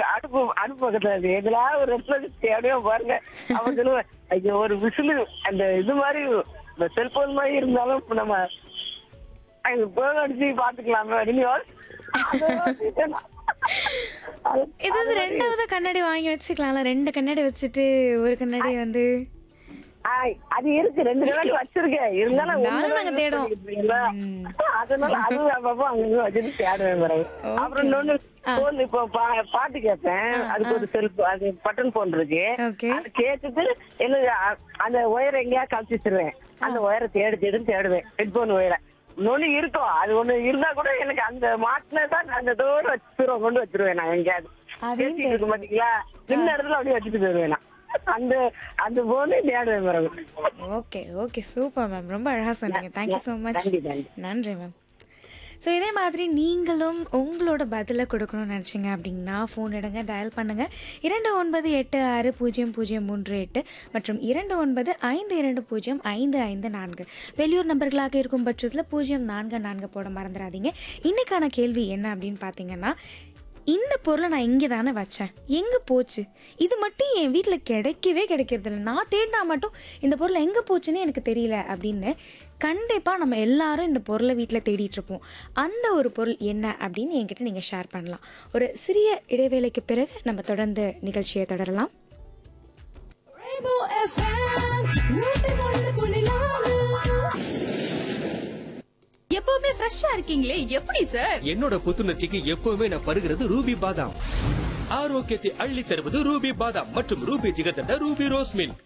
அடுப்பு அடுப்பு பக்கத்துல இருக்கு எதுல ஒரு இடத்துல தேவையோ பாருங்க அவன் சொல்லுவேன் ஐயோ ஒரு விசிலு அந்த இது மாதிரி இந்த செல்போன் மாதிரி இருந்தாலும் இப்ப நம்ம அது போன் அடிச்சு பாத்துக்கலாமே அப்படின்னு அதெல்லாம் அது- இது வந்து ரெண்டாவது கண்ணாடி வாங்கி வச்சுக்கலாம்ல ரெண்டு கண்ணாடி வச்சுட்டு ஒரு கண்ணாடி வந்து ஆ, அது இருக்கு ரெண்டு கணக்கு வச்சிருக்கேன் இருந்தாலும் இருந்தாலும் ஒண்ணு நாங்க தான் தேடுவோம். use பண்ணிக்கிறீங்களா? ம். அதனால அது அப்பப்போ அங்க வச்சுட்டு தேடுவேன் பிறகு அப்புறம் இன்னொன்னு போன் இப்போ பா- பாட்டு கேட்பேன் அதுக்கு ஒரு செல்ஃப் அது பட்டன் போன் இருக்கு ஓகே அது கேட்டுட்டு என்ன அ- அந்த ஒயர் எங்கேயா கழிச்சு வச்சிருவேன் அந்த ஒயரை தேடி தேடி தேடுவேன் ஹெட்போன் ஒயரை இன்னொன்னு இருக்கும் அது ஒண்ணு இருந்தா கூட எனக்கு அந்த மாட்டினதான் நான் அந்த தோடு வச்சிருவேன் கொண்டு வச்சிருவேன் நான் எங்கேயாவது அதையும் பேசிட்டு இருக்கும் பாத்தீங்களா நின்ன இடத்துல அப்படியே வச்சுட்டு போயிருவேன் நான் அந்த அந்த போனே தேடுவேன் பிறகு ஓகே ஓகே சூப்பர் மேம் ரொம்ப அழகாக சொன்னீங்க தேங்க்யூ ஸோ மச் நன்றி நன்றி நன்றி மேம் ஸோ இதே மாதிரி நீங்களும் உங்களோட பதிலை கொடுக்கணும்னு நினச்சிங்க அப்படின்னா ஃபோன் எடுங்க டயல் பண்ணுங்கள் இரண்டு ஒன்பது எட்டு ஆறு பூஜ்ஜியம் பூஜ்ஜியம் மூன்று எட்டு மற்றும் இரண்டு ஒன்பது ஐந்து இரண்டு பூஜ்ஜியம் ஐந்து ஐந்து நான்கு வெளியூர் நம்பர்களாக இருக்கும் பட்சத்தில் பூஜ்ஜியம் நான்கு நான்கு போட மறந்துடாதீங்க இன்னைக்கான கேள்வி என்ன அப்படின்னு பார்த்தீங்கன்னா இந்த பொருளை நான் இங்கே தானே வச்சேன் எங்கே போச்சு இது மட்டும் என் வீட்டில் கிடைக்கவே கிடைக்கிறது இல்லை நான் தேடினா மட்டும் இந்த பொருள் எங்கே போச்சுன்னு எனக்கு தெரியல அப்படின்னு கண்டிப்பாக நம்ம எல்லாரும் இந்த பொருளை வீட்டில் தேடிட்டு இருப்போம் அந்த ஒரு பொருள் என்ன அப்படின்னு என்கிட்ட நீங்கள் ஷேர் பண்ணலாம் ஒரு சிறிய இடைவேளைக்கு பிறகு நம்ம தொடர்ந்து நிகழ்ச்சியை தொடரலாம் Rainbow FM, நூத்தி ஒன்று புள்ளி நாலு. எப்பவுமே ஃப்ரெஷ்ஷா இருக்கீங்களே எப்படி சார் என்னோட புத்துணர்ச்சிக்கு எப்பவுமே நான் பருகிறது ரூபி பாதாம் ஆரோக்கியத்தை அள்ளி தருவது ரூபி பாதாம் மற்றும் ரூபி ஜிகர்தண்ட ரூபி ரோஸ் மில்க்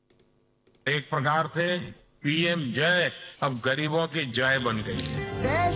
एक प्रकार से पीएम जय अब गरीबों की जय बन गई है देश